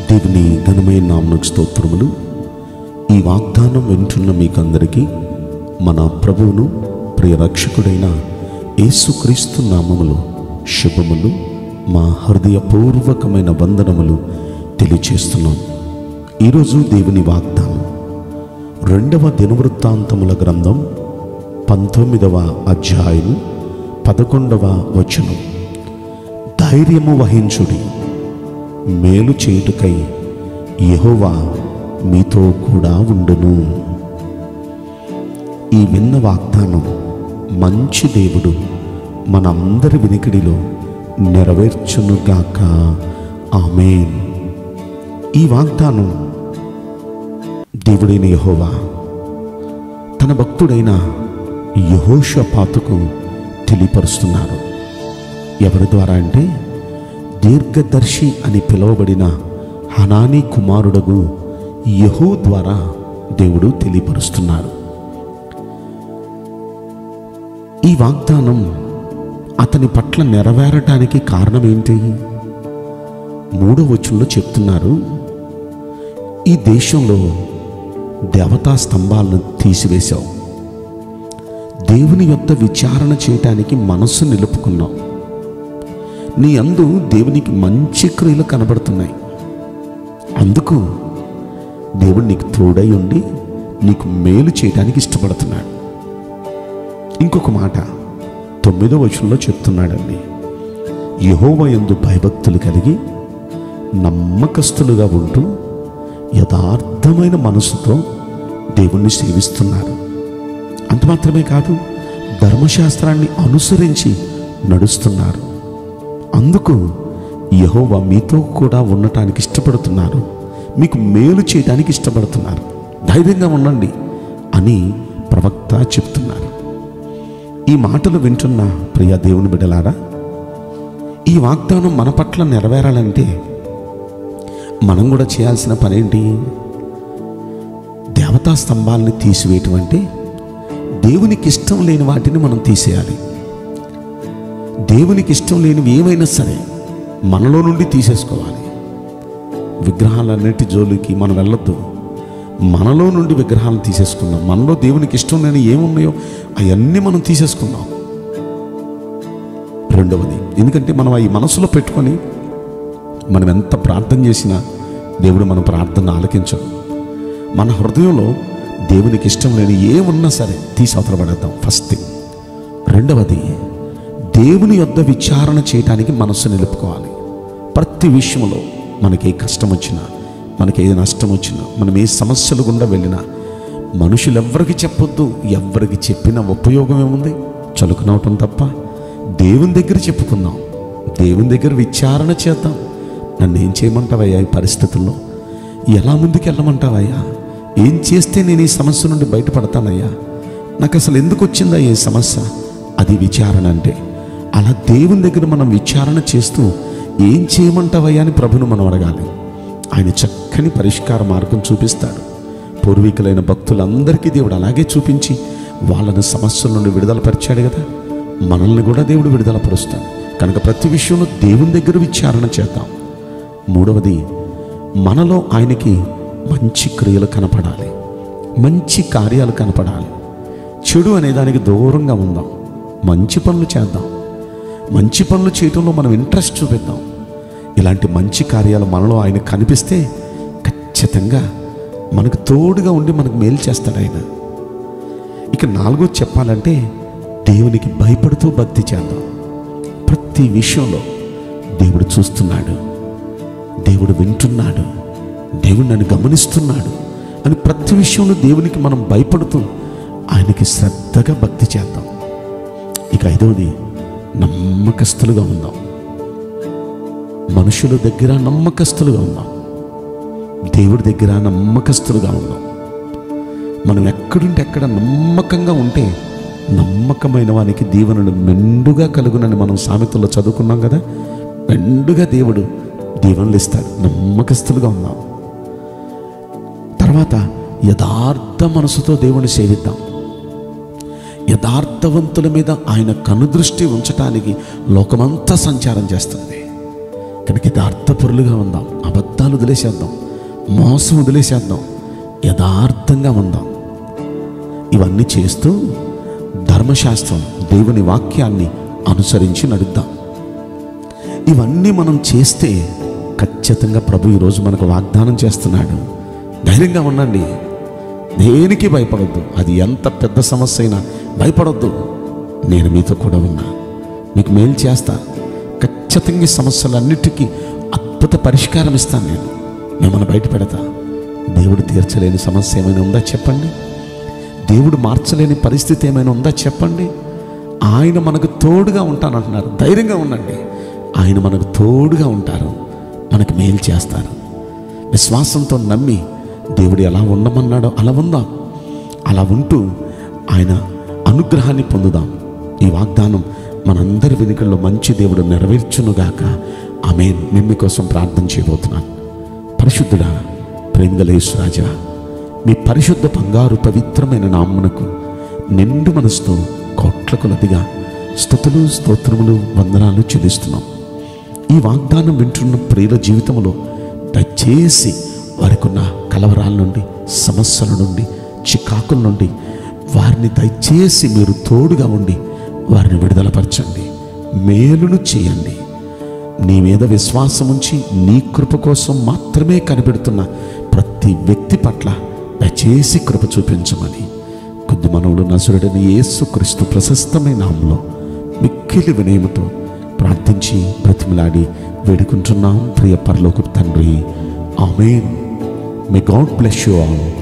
దేవుని ఘనమైన నామకు స్తోత్రములు ఈ వాగ్దానం వింటున్న మీకందరికీ మన ప్రభువును ప్రియ రక్షకుడైన యేసుక్రీస్తు నామములో శుభములు మా హృదయపూర్వకమైన వందనములు తెలియచేస్తున్నాం ఈరోజు దేవుని వాగ్దానం రెండవ దినవృత్తాంతముల గ్రంథం పంతొమ్మిదవ అధ్యాయము పదకొండవ వచనం ధైర్యము వహించుడి మేలు చేయుటకై యెహోవా మీతో కూడా ఉండును ఈ విన్న వాగ్దానం మంచి దేవుడు మనందరి వినికిడిలో నెరవేర్చునుగాక ఆమేన్ ఈ వాగ్దానం దేవుడైన యెహోవా తన భక్తుడైన యహోషపాతుకు తెలియపరుస్తున్నారు ఎవరి ద్వారా అంటే దీర్ఘదర్శి అని పిలువబడిన హనానీ కుమారుడగు యహూ ద్వారా దేవుడు తెలియపరుస్తున్నారు ఈ వాగ్దానం అతని పట్ల నెరవేరటానికి కారణం ఏంటి మూడో వచనంలో చెప్తున్నారు ఈ దేశంలో దేవతా స్తంభాలను తీసివేశావు దేవుని యొక్క విచారణ చేయటానికి మనస్సు నిలుపుకున్నావు నీ అందు దేవునికి మంచి క్రియలు కనబడుతున్నాయి అందుకు దేవుడు నీకు తోడై ఉండి నీకు మేలు చేయడానికి ఇష్టపడుతున్నాడు ఇంకొక మాట తొమ్మిదో వచనంలో చెప్తున్నాడండి యహోవ యందు భయభక్తులు కలిగి నమ్మకస్తులుగా ఉంటూ యథార్థమైన మనసుతో దేవుణ్ణి సేవిస్తున్నారు అంత మాత్రమే కాదు ధర్మశాస్త్రాన్ని అనుసరించి నడుస్తున్నారు అందుకు యహోవా మీతో కూడా ఉండటానికి ఇష్టపడుతున్నారు మీకు మేలు చేయడానికి ఇష్టపడుతున్నారు ధైర్యంగా ఉండండి అని ప్రవక్త చెప్తున్నారు ఈ మాటలు వింటున్న ప్రియ దేవుని బిడ్డలారా ఈ వాగ్దానం మన పట్ల నెరవేరాలంటే మనం కూడా చేయాల్సిన పనేంటి దేవతా స్తంభాలని తీసివేయటం అంటే దేవునికి ఇష్టం లేని వాటిని మనం తీసేయాలి దేవునికి ఇష్టం లేనివి ఏమైనా సరే మనలో నుండి తీసేసుకోవాలి విగ్రహాలన్నిటి జోలికి మనం వెళ్ళొద్దు మనలో నుండి విగ్రహాలను తీసేసుకుందాం మనలో దేవునికి ఇష్టం లేని ఏమున్నాయో అవన్నీ మనం తీసేసుకుందాం రెండవది ఎందుకంటే మనం అవి మనసులో పెట్టుకొని మనం ఎంత ప్రార్థన చేసినా దేవుడు మన ప్రార్థన ఆలకించడు మన హృదయంలో దేవునికి ఇష్టం లేని ఏమున్నా సరే తీసి అవతల పడేద్దాం ఫస్ట్ థింగ్ రెండవది దేవుని యొద్ద విచారణ చేయటానికి మనస్సు నిలుపుకోవాలి ప్రతి విషయంలో మనకి ఏ కష్టం వచ్చినా మనకి ఏ నష్టం వచ్చినా మనం ఏ సమస్యలు గుండా వెళ్ళినా మనుషులు ఎవ్వరికి చెప్పొద్దు ఎవ్వరికి చెప్పిన ఉపయోగం ఏముంది చలుకునవటం తప్ప దేవుని దగ్గర చెప్పుకుందాం దేవుని దగ్గర విచారణ చేద్దాం నన్ను ఏం చేయమంటావయ్యా ఈ పరిస్థితుల్లో ఎలా ముందుకు వెళ్ళమంటావయ్యా ఏం చేస్తే నేను ఈ సమస్య నుండి బయటపడతానయ్యా నాకు అసలు ఎందుకు వచ్చిందా ఈ సమస్య అది విచారణ అంటే అలా దేవుని దగ్గర మనం విచారణ చేస్తూ ఏం చేయమంటావయ్యా అని ప్రభును మనం అడగాలి ఆయన చక్కని పరిష్కార మార్గం చూపిస్తాడు పూర్వీకులైన భక్తులందరికీ దేవుడు అలాగే చూపించి వాళ్ళని సమస్యల నుండి విడుదల పరిచాడు కదా మనల్ని కూడా దేవుడు విడుదల పరుస్తాడు కనుక ప్రతి విషయంలో దేవుని దగ్గర విచారణ చేద్దాం మూడవది మనలో ఆయనకి మంచి క్రియలు కనపడాలి మంచి కార్యాలు కనపడాలి చెడు అనే దానికి దూరంగా ఉందాం మంచి పనులు చేద్దాం మంచి పనులు చేయటంలో మనం ఇంట్రెస్ట్ చూపిద్దాం ఇలాంటి మంచి కార్యాలు మనలో ఆయన కనిపిస్తే ఖచ్చితంగా మనకు తోడుగా ఉండి మనకు మేలు చేస్తాడు ఆయన ఇక నాలుగోది చెప్పాలంటే దేవునికి భయపడుతూ భక్తి చేద్దాం ప్రతి విషయంలో దేవుడు చూస్తున్నాడు దేవుడు వింటున్నాడు దేవుడు నన్ను గమనిస్తున్నాడు అని ప్రతి విషయంలో దేవునికి మనం భయపడుతూ ఆయనకి శ్రద్ధగా భక్తి చేద్దాం ఇక ఐదవది నమ్మకస్తులుగా ఉందాం మనుషుల దగ్గర నమ్మకస్తులుగా ఉందాం దేవుడి దగ్గర నమ్మకస్తులుగా ఉందాం మనం ఎక్కడుంటే ఎక్కడ నమ్మకంగా ఉంటే నమ్మకమైన వానికి దీవెనలు మెండుగా కలుగునని మనం సామెతల్లో చదువుకున్నాం కదా మెండుగా దేవుడు దీవెనలు ఇస్తాడు నమ్మకస్తులుగా ఉందాం తర్వాత యథార్థ మనసుతో దేవుని సేవిద్దాం యథార్థవంతుల మీద ఆయన కనుదృష్టి ఉంచటానికి లోకమంతా సంచారం చేస్తుంది కనుక యథార్థపరులుగా ఉందాం అబద్ధ అబద్ధాలు వదిలేసేద్దాం మోసం వదిలేసేద్దాం యథార్థంగా ఉందాం ఇవన్నీ చేస్తూ ధర్మశాస్త్రం దేవుని వాక్యాన్ని అనుసరించి నడుద్దాం ఇవన్నీ మనం చేస్తే ఖచ్చితంగా ప్రభు ఈరోజు మనకు వాగ్దానం చేస్తున్నాడు ధైర్యంగా ఉండండి దేనికి భయపడొద్దు అది ఎంత పెద్ద సమస్య అయినా భయపడొద్దు నేను మీతో కూడా ఉన్నా మీకు మేలు చేస్తా ఖచ్చితంగా ఈ సమస్యలన్నిటికీ అద్భుత పరిష్కారం ఇస్తాను నేను మిమ్మల్ని బయట పెడతా దేవుడు తీర్చలేని సమస్య ఏమైనా ఉందా చెప్పండి దేవుడు మార్చలేని పరిస్థితి ఏమైనా ఉందా చెప్పండి ఆయన మనకు తోడుగా ఉంటానంటున్నారు ధైర్యంగా ఉండండి ఆయన మనకు తోడుగా ఉంటారు మనకు మేలు చేస్తారు విశ్వాసంతో నమ్మి దేవుడు ఎలా ఉండమన్నాడో అలా ఉందాం అలా ఉంటూ ఆయన అనుగ్రహాన్ని పొందుదాం ఈ వాగ్దానం మనందరి వెనుకల్లో మంచి దేవుడు నెరవేర్చునుగాక ఆమె మేము కోసం ప్రార్థన చేయబోతున్నాను పరిశుద్ధుడా ప్రేమగలేసు రాజా మీ పరిశుద్ధ బంగారు పవిత్రమైన నామ్మునకు నిండు మనసుతో కోట్ల కొలదిగా స్థుతులు స్తోత్రములు వందనాలు చెల్లిస్తున్నాం ఈ వాగ్దానం వింటున్న ప్రియుల జీవితంలో దయచేసి వారికి ఉన్న కలవరాల నుండి సమస్యల నుండి చికాకుల నుండి వారిని దయచేసి మీరు తోడుగా ఉండి వారిని విడుదలపరచండి మేలును చేయండి నీ మీద విశ్వాసం ఉంచి నీ కృప కోసం మాత్రమే కనిపెడుతున్న ప్రతి వ్యక్తి పట్ల దయచేసి కృప చూపించమని కొద్ది మనవుడు నసురుడని యేసు క్రీస్తు ప్రశస్తమైన నామంలో మిక్కిలి వినయముతో ప్రార్థించి బ్రతిమలాడి వేడుకుంటున్నాం ప్రియ పరలోక తండ్రి amen may God bless you all